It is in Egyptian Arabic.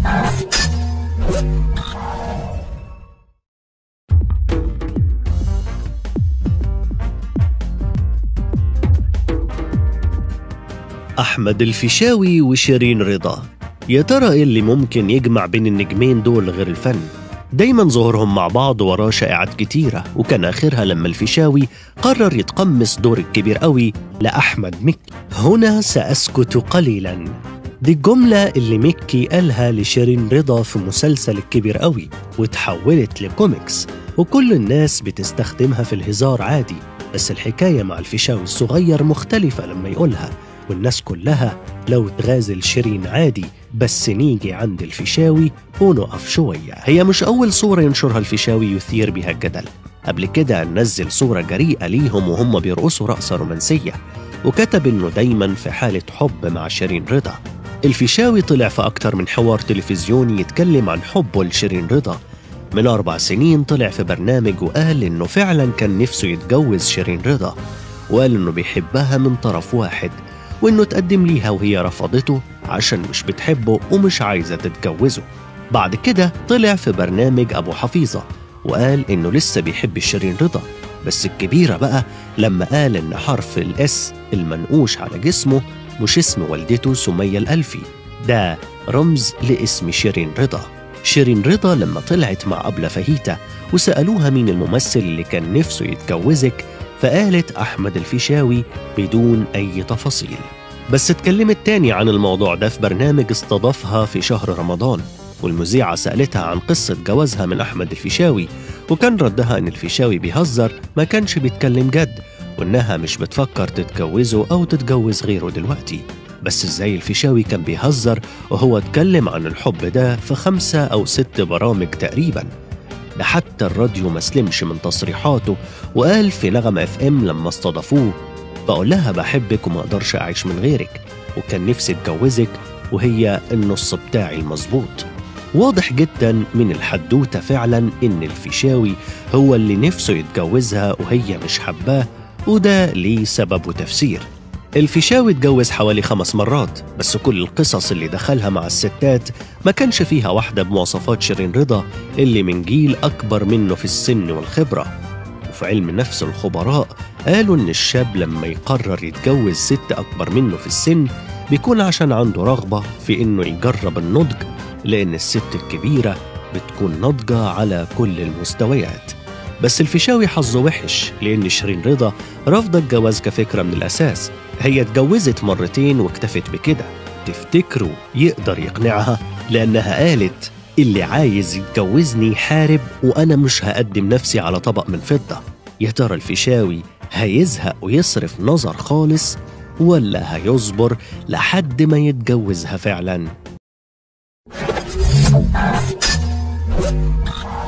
أحمد الفيشاوي وشيرين رضا يا ترى إيه اللي ممكن يجمع بين النجمين دول غير الفن؟ دايما ظهورهم مع بعض وراه شائعات كتيرة وكان آخرها لما الفيشاوي قرر يتقمص دور الكبير قوي لأحمد مكي هنا سأسكت قليلا دي الجملة اللي مكي قالها لشيرين رضا في مسلسل الكبير قوي وتحولت لكوميكس وكل الناس بتستخدمها في الهزار عادي بس الحكاية مع الفيشاوي الصغير مختلفة لما يقولها والناس كلها لو تغازل شيرين عادي بس نيجي عند الفيشاوي ونقف شوية هي مش أول صورة ينشرها الفيشاوي يثير بها الجدل قبل كده نزل صورة جريئة ليهم وهم بيرقصوا رقصة رومانسية وكتب إنه دايما في حالة حب مع شيرين رضا الفيشاوي طلع في أكتر من حوار تلفزيوني يتكلم عن حبه لشيرين رضا من أربع سنين طلع في برنامج وقال إنه فعلا كان نفسه يتجوز شيرين رضا وقال إنه بيحبها من طرف واحد وإنه تقدم ليها وهي رفضته عشان مش بتحبه ومش عايزة تتجوزه بعد كده طلع في برنامج أبو حفيظة وقال إنه لسه بيحب شيرين رضا بس الكبيرة بقى لما قال إن حرف الإس المنقوش على جسمه مش اسم والدته سمية الألفي ده رمز لاسم شيرين رضا شيرين رضا لما طلعت مع أبلة فهيتة وسألوها مين الممثل اللي كان نفسه يتجوزك فقالت أحمد الفيشاوي بدون أي تفاصيل بس اتكلمت تاني عن الموضوع ده في برنامج استضافها في شهر رمضان والمذيعة سألتها عن قصة جوازها من أحمد الفيشاوي وكان ردها إن الفيشاوي بيهزر ما كانش بيتكلم جد وإنها مش بتفكر تتجوزه أو تتجوز غيره دلوقتي بس إزاي الفيشاوي كان بيهزر وهو اتكلم عن الحب ده في خمسة أو ست برامج تقريباً ده حتى الراديو ما سلمش من تصريحاته وقال في نغم اف ام لما استضافوه بقول لها بحبك وما اقدرش اعيش من غيرك وكان نفسي اتجوزك وهي النص بتاعي المظبوط واضح جدا من الحدوته فعلا ان الفيشاوي هو اللي نفسه يتجوزها وهي مش حباه وده ليه سبب وتفسير الفيشاوي اتجوز حوالي خمس مرات بس كل القصص اللي دخلها مع الستات ما كانش فيها واحدة بمواصفات شيرين رضا اللي من جيل أكبر منه في السن والخبرة وفي علم نفس الخبراء قالوا إن الشاب لما يقرر يتجوز ست أكبر منه في السن بيكون عشان عنده رغبة في إنه يجرب النضج لأن الست الكبيرة بتكون ناضجة على كل المستويات بس الفيشاوي حظه وحش لأن شيرين رضا رافضة الجواز كفكرة من الأساس هي اتجوزت مرتين واكتفت بكده تفتكروا يقدر يقنعها لأنها قالت اللي عايز يتجوزني حارب وأنا مش هقدم نفسي على طبق من فضة يا ترى الفيشاوي هيزهق ويصرف نظر خالص ولا هيصبر لحد ما يتجوزها فعلا